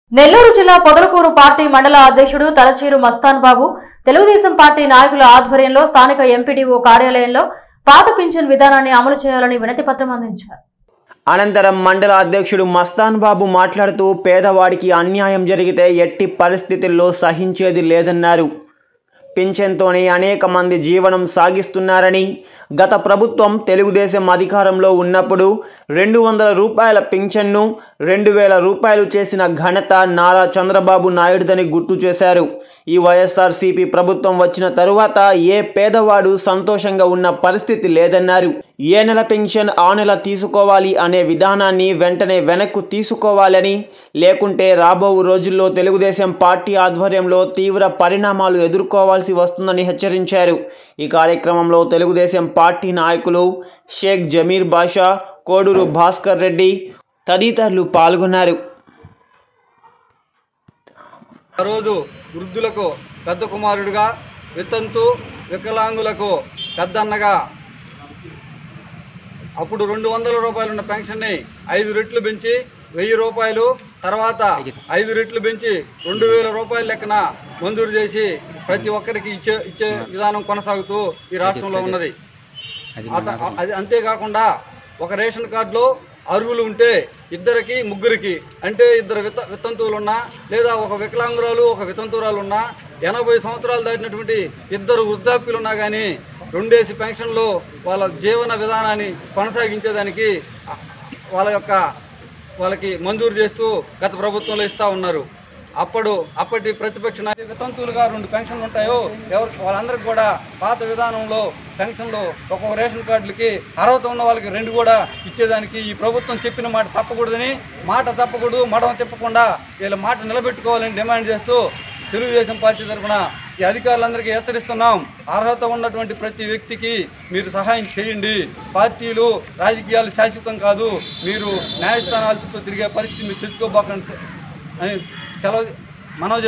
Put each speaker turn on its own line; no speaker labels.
నెల్లూరు జిల్లా పొదలకూరు పార్టీ మండల అధ్యక్షుడు తలచీరు మస్తాన్ బాబు తెలుగుదేశం పార్టీ నాయకుల ఆధ్వర్యంలో స్థానిక ఎంపీడీఓ కార్యాలయంలో పాత పింఛన్ విధానాన్ని అమలు చేయాలని వినతి పత్రం అందించారు
అనంతరం మండల అధ్యక్షుడు మస్తాన్ బాబు మాట్లాడుతూ పేదవాడికి అన్యాయం జరిగితే ఎట్టి పరిస్థితుల్లో సహించేది లేదన్నారు పింఛన్తోనే అనేక మంది జీవనం సాగిస్తున్నారని గత ప్రభుత్వం తెలుగుదేశం అధికారంలో ఉన్నప్పుడు రెండు వందల రూపాయల పింఛన్ను రెండు వేల రూపాయలు చేసిన ఘనత నారా చంద్రబాబు నాయుడుదని గుర్తు చేశారు ఈ వైఎస్ఆర్సీపీ ప్రభుత్వం వచ్చిన తరువాత ఏ పేదవాడు సంతోషంగా ఉన్న పరిస్థితి లేదన్నారు ఏ నెల పెన్షన్ ఆ నెల తీసుకోవాలి అనే విధానాన్ని వెంటనే వెనక్కు తీసుకోవాలని లేకుంటే రాబో రోజుల్లో తెలుగుదేశం పార్టీ ఆధ్వర్యంలో తీవ్ర పరిణామాలు ఎదుర్కోవాల్సి వస్తుందని హెచ్చరించారు ఈ కార్యక్రమంలో తెలుగుదేశం పార్టీ నాయకులు షేక్ జమీర్ బాషా కోడూరు భాస్కర్ రెడ్డి తదితరులు పాల్గొన్నారు
ఆ రోజు వృద్ధులకు పెద్ద కుమారుడిగా వితంతు వికలాంగులకు పెద్దన్నగా అప్పుడు రెండు వందల రూపాయలు ఉన్న పెన్షన్ని ఐదు రెట్లు పెంచి వెయ్యి రూపాయలు తర్వాత ఐదు రెట్లు పెంచి రెండు వేల రూపాయల లెక్కన మంజూరు చేసి ప్రతి ఒక్కరికి ఇచ్చే ఇచ్చే విధానం కొనసాగుతూ ఈ రాష్ట్రంలో ఉన్నది అత- అది అంతేకాకుండా ఒక రేషన్ కార్డులో అర్హులు ఉంటే ఇద్దరికి ముగ్గురికి అంటే ఇద్దరు విత వితంతువులు ఉన్నా లేదా ఒక వికలాంగురాలు ఒక వితంతురాలు ఉన్నా ఎనభై సంవత్సరాలు దాటినటువంటి ఇద్దరు వృద్ధాప్యులు ఉన్నా కానీ రెండేసి పెన్షన్లు వాళ్ళ జీవన విధానాన్ని కొనసాగించేదానికి ఆ, వాళ్ళ యొక్క వాళ్ళకి మంజూరు చేస్తూ గత ప్రభుత్వంలో ఇస్తూ ఉన్నారు అప్పుడు అప్పటి ప్రతిపక్ష నాయ- వితంతువులుగా రెండు పెన్షన్లు ఉంటాయో ఎవరు వాళ్ళందరికీ కూడా పాత విధానంలో పెన్షన్లు ఒక్కొక్క రేషన్ కార్డులకి అర్హత ఉన్న వాళ్ళకి రెండు కూడా ఇచ్చేదానికి ఈ ప్రభుత్వం చెప్పిన మాట తప్పకూడదని మాట తప్పకూడదు మడమ తిప్పకుండా వీళ్ళ మాట నిలబెట్టుకోవాలని డిమాండ్ చేస్తూ తెలుగుదేశం పార్టీ తరఫున ఈ అధికారులందరికీ హెచ్చరిస్తున్నాం అర్హత ఉన్నటువంటి ప్రతి వ్యక్తికి మీరు సహాయం చేయండి పార్టీలు రాజకీయాలు శాశ్వతం కాదు మీరు న్యాయస్థానాల చుట్టూ తిరిగే పరిస్థితి మీరు తెచ్చుకోబోకండి అని సెలవు మనవి